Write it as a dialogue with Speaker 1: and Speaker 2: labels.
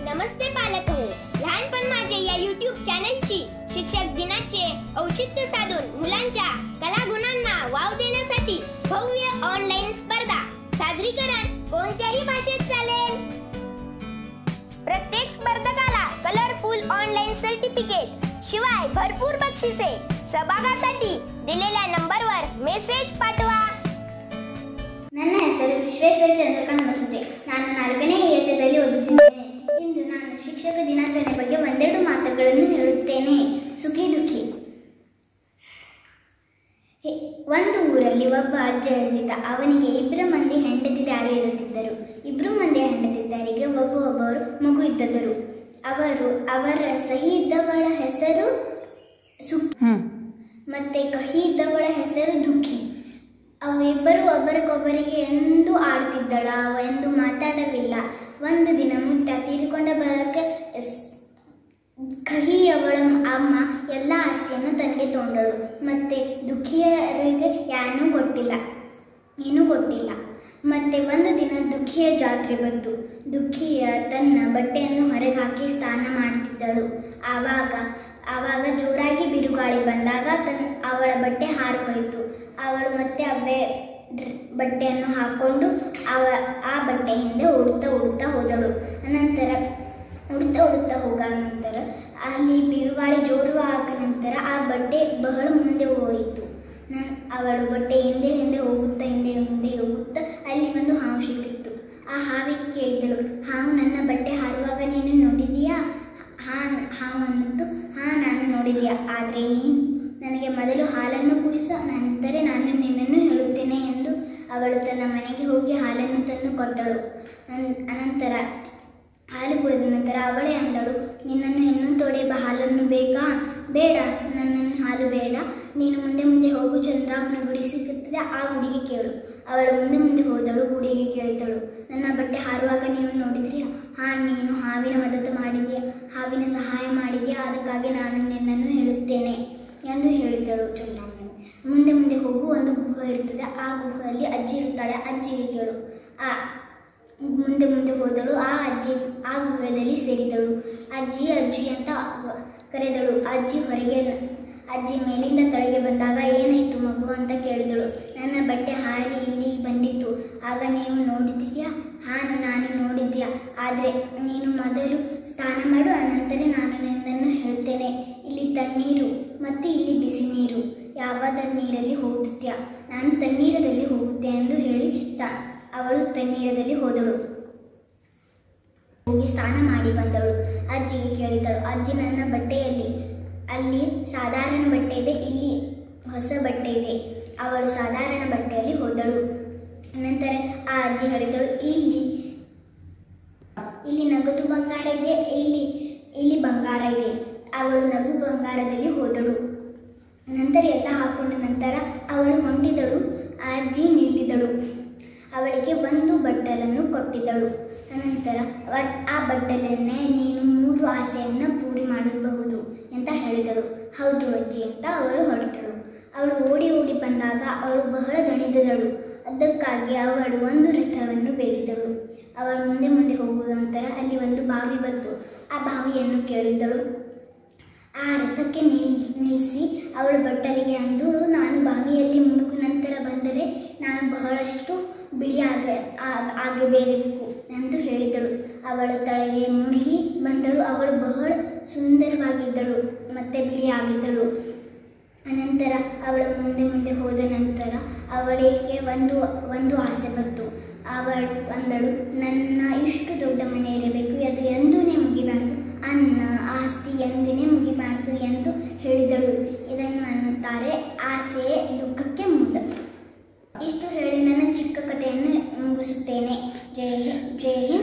Speaker 1: नमस्ते पालक हो लहानपण माझे या युट्यूब चॅनलची शिक्षक दिनाचे औचित्य साधून मुलांच्या कलागुणांना वाव देण्यासाठी भव्य ऑनलाईन स्पर्धा सादरीकरण कोणत्याही भाषेत चालेल प्रत्येक स्पर्धकाला कलरफुल ऑनलाईन सर्टिफिकेट शिवाय भरपूर बक्षिसे सहभागासाठी दिलेल्या नंबरवर मेसेज पाठवा
Speaker 2: ನನ್ನ ಹೆಸರು ವಿಶ್ವೇಶ್ವರ ಚಂದ್ರಕಾಂತ್ ಮಸುತೆ ನಾನು ನಾಲ್ಕನೇ ಇಯತ್ತದಲ್ಲಿ ಓದುತ್ತಿದ್ದೇನೆ ಇಂದು ನಾನು ಶಿಕ್ಷಕ ದಿನಾಚರಣೆ ಬಗ್ಗೆ ಒಂದೆರಡು ಮಾತುಗಳನ್ನು ಹೇಳುತ್ತೇನೆ ಸುಖಿ ದುಃಖಿ ಹೆ- ಒಂದು ಊರಲ್ಲಿ ಒಬ್ಬ ಅಜ್ಜ ಇರ್ತಿದ್ದ ಅವನಿಗೆ ಇಬ್ಬರು ಮಂದಿ ಹೆಂಡತಿದಾರು ಇರುತ್ತಿದ್ದರು ಇಬ್ಬರು ಮಂದಿ ಹೆಂಡತಿದಾರಿಗೆ ಒಬ್ಬ ಒಬ್ಬರು ಮಗು ಇದ್ದರು ಅವರು ಅವರ ಸಹಿ ಇದ್ದವಳ ಹೆಸರು ಸುಖಿ ಮತ್ತೆ ಕಹಿ ಇದ್ದವಳ ಹೆಸರು ದುಃಖಿ ಅವು ಇಬ್ಬರು ಒಬ್ಬರಿಗೊಬ್ಬರಿಗೆ ಎಂದು ಆಡ್ತಿದ್ದಳ ಅವ ಎಂದು ಮಾತಾಡವಿಲ್ಲ ಒಂದು ದಿನ ಮುತ್ತ ತೀರಿಕೊಂಡ ಬರಕ್ಕೆ ಸ್- ಕಹಿಯವಳ ಅಮ್ಮ ಎಲ್ಲ ಆಸ್ತಿಯನ್ನು ತನಗೆ ತಗೊಂಡಳು ಮತ್ತೆ ದುಃಖಿಯರಿಗೆ ಏನೂ ಕೊಟ್ಟಿಲ್ಲ ಏನೂ ಕೊಟ್ಟಿಲ್ಲ ಮತ್ತೆ ಒಂದು ದಿನ ದುಃಖಿಯ ಜಾತ್ರೆ ಬಂತು ದುಃಖಿಯ ತನ್ನ ಬಟ್ಟೆಯನ್ನು ಹೊರಗೆ ಹಾಕಿ ಸ್ನಾನ ಮಾಡ್ತಿದ್ದಳು ಆವಾಗ ಆವಾಗ ಜೋರಾಗಿ ಬಿರುಗಾಳಿ ಬಂದಾಗ ತನ್ನ ಅವಳ ಬಟ್ಟೆ ಹಾರಿ ಹೋಯಿತು ಅವಳು ಮತ್ತೆ ಅವೇ ಡ್ರ್- ಬಟ್ಟೆಯನ್ನು ಹಾಕೊಂಡು ಅವ ಆ ಬಟ್ಟೆ ಹಿಂದೆ ಉಡುತ್ತಾ ಉಡುತ್ತಾ ಹೋದಳು ಅನಂತರ ಉಡುತ್ತಾ ಉಡುತ್ತಾ ಹೋಗ ನಂತರ ಅಲ್ಲಿ ಬಿರುಗಾಳಿ ಜೋರು ಆದ ನಂತರ ಆ ಬಟ್ಟೆ ಬಹಳ ಮುಂದೆ ಹೋಯಿತು ನನ್ ಅವಳು ಬಟ್ಟೆ ಹಿಂದೆ ಹಿಂದೆ ಹೋಗುತ್ತಾ ಹಿಂದೆ ಹಿಂದೆ ಹೋಗುತ್ತಾ ಅಲ್ಲಿ ಒಂದು ಹಾವು ಸಿಕ್ಕಿತ್ತು ಆ ಹಾವಿಗೆ ಕೇಳಿದಳು ಹಾವು ನನ್ನ ಬಟ್ಟೆ ಹಾರುವಾಗ ನೀನು ನೋಡಿದೀಯಾ ಹಾ ಹಾವು ಅನ್ನಿತ್ತು ಹಾ ನಾನು ನೋಡಿದ್ಯಾ ಆದರೆ ನೀನು ನನಗೆ ಮೊದಲು ಹಾಲನ್ನು ಕುಡಿಸು ನಂತರ ನಾನು ನಿನ್ನನ್ನು ಹೇಳುತ್ತೇನೆ ಎಂದು ಅವಳು ತನ್ನ ಮನೆಗೆ ಹೋಗಿ ಹಾಲನ್ನು ತಂದು ಕೊಟ್ಟಳು ನನ್- ಅನಂತರ ಹಾಲು ಕುಡಿದ ನಂತರ ಅವಳೇ ಅಂದಳು ನಿನ್ನನ್ನು ಇನ್ನೂ ತೊಡೆ ಬಾ ಹಾಲನ್ನು ಬೇಕಾ ಬೇಡ ನನ್ನನ್ನು ಹಾಲು ಬೇಡ ನೀನು ಮುಂದೆ ಮುಂದೆ ಹೋಗು ಚಂದ್ರಾಮನ ಗುಡಿ ಸಿಗುತ್ತದೆ ಆ ಗುಡಿಗೆ ಕೇಳು ಅವಳು ಮುಂದೆ ಮುಂದೆ ಹೋದಳು ಗುಡಿಗೆ ಕೇಳಿದಳು ನನ್ನ ಬಟ್ಟೆ ಹಾರುವಾಗ ನೀವು ನೋಡಿದ್ರಿ ಹಾ ನೀನು ಹಾವಿನ ಮದತು ಮಾಡಿದ್ಯಾ ಹಾವಿನ ಸಹಾಯ ಮಾಡಿದ್ಯಾ ಅದಕ್ಕಾಗಿ ನಾನು ನಿನ್ನನ್ನು ಹೇಳುತ್ತೇನೆ ಎಂದು ಹೇಳಿದಳು ಚಂದ್ರಾಮನ ಮುಂದೆ ಮುಂದೆ ಹೋಗು ಒಂದು ಗುಹೆ ಇರ್ತದೆ ಆ ಗುಹೆಯಲ್ಲಿ ಅಜ್ಜಿ ಇರ್ತಾಳೆ ಅಜ್ಜಿಗೆ ಕೇಳು ಆ ಮುಂದೆ ಮುಂದೆ ಹೋದಳು ಆ ಅಜ್ಜಿ ಆ ಗುಹೆಯಲ್ಲಿ ಸೇರಿದಳು ಅಜ್ಜಿ ಅಜ್ಜಿ ಅಂತ ವ- ಕರೆದಳು ಅಜ್ಜಿ ಹೊರಗೆ ನ- ಅಜ್ಜಿ ಮೇಲಿಂದ ತಳಗೆ ಬಂದಾಗ ಏನಾಯಿತು ಮಗು ಅಂತ ಕೇಳಿದಳು ನನ್ನ ಬಟ್ಟೆ ಹಾರಿ ಇಲ್ಲಿ ಬಂದಿತ್ತು ಆಗ ನೀವು ನೋಡಿದ್ದೀಯಾ ಹಾನು ನಾನು ನೋಡಿದ್ಯಾ ಆದರೆ ನೀನು ಮೊದಲು ಸ್ನಾನ ಮಾಡು ಅನಂತರ ನಾನು ನಿನ್ನನ್ನು ಹೇಳ್ತೇನೆ ಇಲ್ಲಿ ತಣ್ಣೀರು ಮತ್ತು ಇಲ್ಲಿ ಬಿಸಿ ನೀರು ಯಾವಾದ ನೀರಲ್ಲಿ ಹೋಗುತ್ತೀಯಾ ನಾನು ತಣ್ಣೀರದಲ್ಲಿ ಹೋಗುತ್ತೆ ಎಂದು ಹೇಳಿ ತ ಅವಳು ತಣ್ಣೀರದಲ್ಲಿ ಹೋದಳು ಹೋಗಿ ಸ್ನಾನ ಮಾಡಿ ಬಂದಳು ಅಜ್ಜಿಗೆ ಕೇಳಿದಳು ಅಜ್ಜಿ ನನ್ನ ಬಟ್ಟೆಯಲ್ಲಿ ಅಲ್ಲಿ ಸಾಧಾರಣ ಬಟ್ಟೆ ಇದೆ ಇಲ್ಲಿ ಹೊಸ ಬಟ್ಟೆ ಇದೆ ಅವಳು ಸಾಧಾರಣ ಬಟ್ಟೆಯಲ್ಲಿ ಹೋದಳು ನಂತರ ಆ ಅಜ್ಜಿ ಹೇಳಿದಳು ಇಲ್ಲಿ ಇಲ್ಲಿ ನಗದು ಬಂಗಾರ ಇದೆ ಇಲ್ಲಿ ಇಲ್ಲಿ ಬಂಗಾರ ಇದೆ ಅವಳು ನಗು ಬಂಗಾರದಲ್ಲಿ ಹೋದಳು ನಂತರ ಎಲ್ಲ ಹಾಕೊಂಡ ನಂತರ ಅವಳು ಹೊಂಟಿದಳು ಆ ಅಜ್ಜಿ ನಿಲ್ಲಿದಳು ಅವಳಿಗೆ ಒಂದು ಬಟ್ಟಲನ್ನು ಕೊಟ್ಟಿದ್ದಳು ಅನಂತರ ವ- ಆ ಬಟ್ಟಲನ್ನೇ ನೀನು ಮೂರು ಆಸೆಯನ್ನು ಪೂರಿ ಮಾಡಬಹುದು ಅಂತ ಹೇಳಿದಳು ಹೌದು ಅಜ್ಜಿ ಅಂತ ಅವಳು ಹೊರಟಳು ಅವಳು ಓಡಿ ಓಡಿ ಬಂದಾಗ ಅವಳು ಬಹಳ ದಣಿದಳು ಅದಕ್ಕಾಗಿ ಅವಳು ಒಂದು ರಥವನ್ನು ಬೇಡಿದಳು ಅವಳು ಮುಂದೆ ಮುಂದೆ ಹೋಗುವ ನಂತರ ಅಲ್ಲಿ ಒಂದು ಬಾವಿ ಬಂತು ಆ ಬಾವಿಯನ್ನು ಕೇಳಿದಳು ಆ ರಥಕ್ಕೆ ನಿಲ್ ನಿಲ್ಲಿಸಿ ಅವಳು ಬಟ್ಟಲಿಗೆ ಅಂದು ನಾನು ಬಾವಿಯಲ್ಲಿ ಮುಳುಗು ನಂತರ ಬಂದರೆ ನಾನು ಬಹಳಷ್ಟು ಬಿಳಿಯಾಗ ಆ- ಆಗಬೇಕು ಎಂದು ಹೇಳಿದಳು ಅವಳು ತಳಗೆ ಮುಳುಗಿ ಬಂದಳು ಅವಳು ಬಹಳ ಸುಂದರವಾಗಿದ್ದಳು ಮತ್ತೆ ಬಿಳಿಯಾಗಿದ್ದಳು ಅನಂತರ ಅವಳು ಮುಂದೆ ಮುಂದೆ ಹೋದ ನಂತರ ಅವಳಿಗೆ ಒಂದು ಒಂದು ಆಸೆ ಬಂತು ಅವಳು ಅಂದಳು ನನ್ನ ಇಷ್ಟು ದೊಡ್ಡ ಮನೆ ಇರಬೇಕು ಅದು ಎಂದೂನೇ ಮುಗಿಬಾರ್ದು ಅನ್ನ ಆಸ್ತಿ ಎಂದಿನೇ ಮುಗಿಬಾರ್ದು ಎಂದು ಹೇಳಿದಳು ಇದನ್ನು ಅನ್ನುತ್ತಾರೆ ಆಸೆಯೇ ದುಃಖಕ್ಕೆ ಮೂಲ ಇಷ್ಟು ಹೇಳಿ ನನ್ನ ಚಿಕ್ಕ ಕಥೆಯನ್ನು ಮುಗಿಸುತ್ತೇನೆ ಜೈ ಹಿಂದ್ ಜೈ ಹಿಂದ್